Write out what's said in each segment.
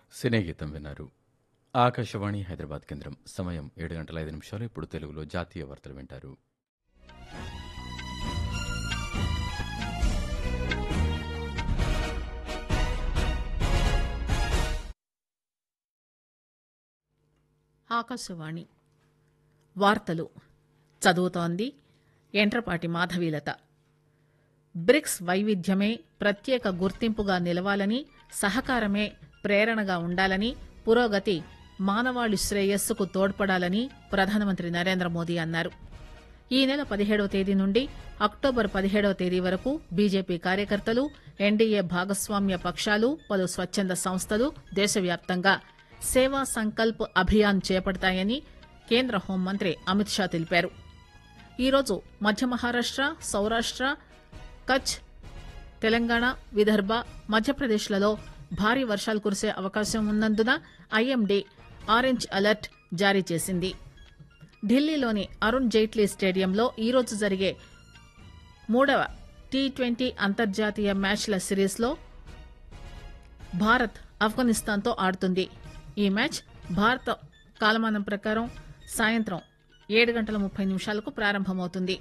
సినీ గీతం విన్నారు ఆకాశవాణి హైదరాబాద్ కేంద్రం సమయం ఏడు గంటల ఐదు నిమిషాలు ఇప్పుడు తెలుగులో జాతీయ వార్తలు వింటారు ఆకాశవాణి వార్తలు చదువుతోంది ఎంట్రపాటి మాధవీలత బ్రిక్స్ వైవిధ్యమే ప్రత్యేక గుర్తింపుగా నిలవాలని సహకారమే ప్రేరణగా ఉండాలని పురోగతి మానవాళి శ్రేయస్సుకు తోడ్పడాలని ప్రధానమంత్రి నరేంద్ర మోదీ అన్నారు ఈ నెల పదిహేడవ తేదీ నుండి అక్టోబర్ పదిహేడవ తేదీ వరకు బీజేపీ కార్యకర్తలు ఎన్డీఏ భాగస్వామ్య పక్షాలు పలు స్వచ్చంద సంస్థలు దేశవ్యాప్తంగా సేవా సంకల్ప్ అభియాన్ చేపడతాయని కేంద్ర హోంమంత్రి అమిత్ షా తెలిపారు ఈరోజు మధ్య మహారాష్ట సౌరాష్ట కచ్ తెలంగాణ విదర్భ మధ్యప్రదేశ్లలో భారీ వర్షాలు కురిసే అవకాశం ఉన్నందున ఐఎండీ ఆరెంజ్ అలర్ట్ జారీ చేసింది ఢిల్లీలోని అరుణ్ జైట్లీ స్టేడియంలో ఈరోజు జరిగే మూడవ టీ ట్వంటీ అంతర్జాతీయ మ్యాచ్ల సిరీస్లో భారత్ ఆఫ్ఘనిస్తాన్తో ఆడుతుంది ఈ మ్యాచ్ భారత కాలమానం ప్రకారం సాయంత్రం ఏడు గంటల ముప్పై నిమిషాలకు ప్రారంభమవుతుంది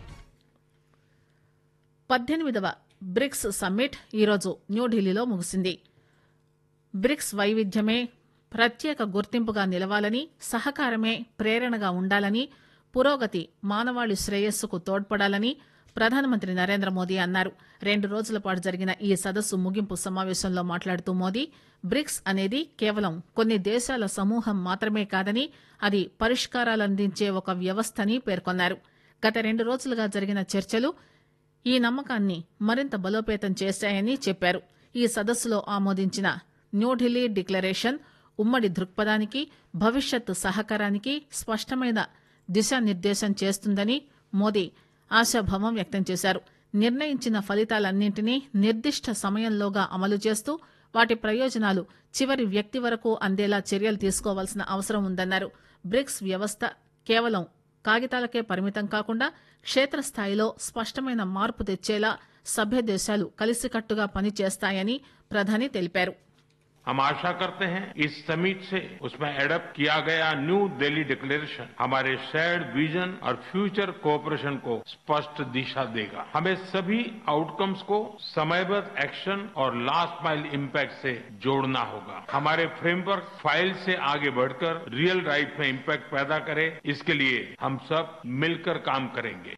పద్దెనిమిదవ బ్రిక్స్ సమ్మిట్ ఈరోజు న్యూఢిల్లీలో ముగిసింది బ్రిక్స్ వైవిధ్యమే ప్రత్యేక గుర్తింపుగా నిలవాలని సహకారమే ప్రేరణగా ఉండాలని పురోగతి మానవాళి శ్రేయస్సుకు తోడ్పడాలని ప్రధానమంత్రి నరేంద్ర మోదీ అన్నారు రెండు రోజుల పాటు జరిగిన ఈ సదస్సు ముగింపు సమావేశంలో మాట్లాడుతూ మోదీ బ్రిక్స్ అనేది కేవలం కొన్ని దేశాల సమూహం మాత్రమే కాదని అది పరిష్కారాలందించే ఒక వ్యవస్థని పేర్కొన్నారు గత రెండు రోజులుగా జరిగిన చర్చలు ఈ నమ్మకాన్ని మరింత బలోపేతం చేశాయని చెప్పారు ఈ సదస్సులో ఆమోదించిన న్యూఢిల్లీ డిక్లరేషన్ ఉమ్మడి దృక్పథానికి భవిష్యత్ సహకారానికి స్పష్టమైన దిశానిర్దేశం చేస్తుందని మోదీ ఆశాభావం వ్యక్తం చేశారు నిర్ణయించిన ఫలితాలన్నింటినీ నిర్దిష్ట సమయంలోగా అమలు చేస్తూ వాటి ప్రయోజనాలు చివరి వ్యక్తి వరకు అందేలా చర్యలు తీసుకోవాల్సిన అవసరం ఉందన్నారు బ్రిక్స్ వ్యవస్థ కేవలం కాగితాలకే పరిమితం కాకుండా క్షేత్రస్థాయిలో స్పష్టమైన మార్పు తెచ్చేలా సభ్య దేశాలు కలిసికట్టుగా పనిచేస్తాయని ప్రధాని తెలిపారు हम आशा करते हैं इस समिट से उसमें एडप्ट किया गया न्यू दिल्ली डिक्लेरेशन हमारे शेयर्ड विजन और फ्यूचर कोऑपरेशन को स्पष्ट दिशा देगा हमें सभी आउटकम्स को समयबद्ध एक्शन और लास्ट माइल इम्पैक्ट से जोड़ना होगा हमारे फ्रेमवर्क फाइल से आगे बढ़कर रियल लाइफ में इम्पैक्ट पैदा करे इसके लिए हम सब मिलकर काम करेंगे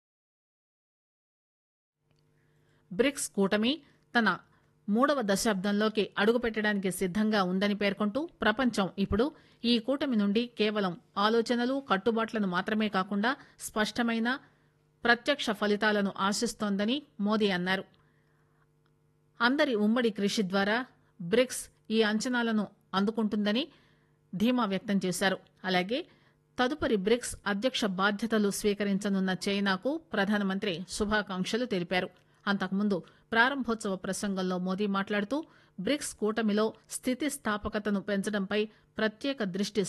బ్రిక్స్ కూటమి తన మూడవ దశాబ్దంలోకి అడుగుపెట్టడానికి సిద్దంగా ఉందని పేర్కొంటూ ప్రపంచం ఇప్పుడు ఈ కూటమి నుండి కేవలం ఆలోచనలు కట్టుబాట్లను మాత్రమే కాకుండా స్పష్టమైన ప్రత్యక్ష ఫలితాలను ఆశిస్తోందని మోదీ అన్నారు అందరి ఉమ్మడి కృషి ద్వారా బ్రిక్స్ ఈ అంచనాలను అందుకుంటుందని ధీమా వ్యక్తం చేశారు అలాగే తదుపరి బ్రిక్స్ అధ్యక్ష బాధ్యతలు స్వీకరించనున్న చైనాకు ప్రధానమంత్రి శుభాకాంక్షలు తెలిపారు అంతకుముందు ప్రారంభోత్సవ ప్రసంగంలో మోదీ మాట్లాడుతూ బ్రిక్స్ కూటమిలో స్థితిస్థాపకతను పెంచడంపై ప్రత్యేక దృష్టి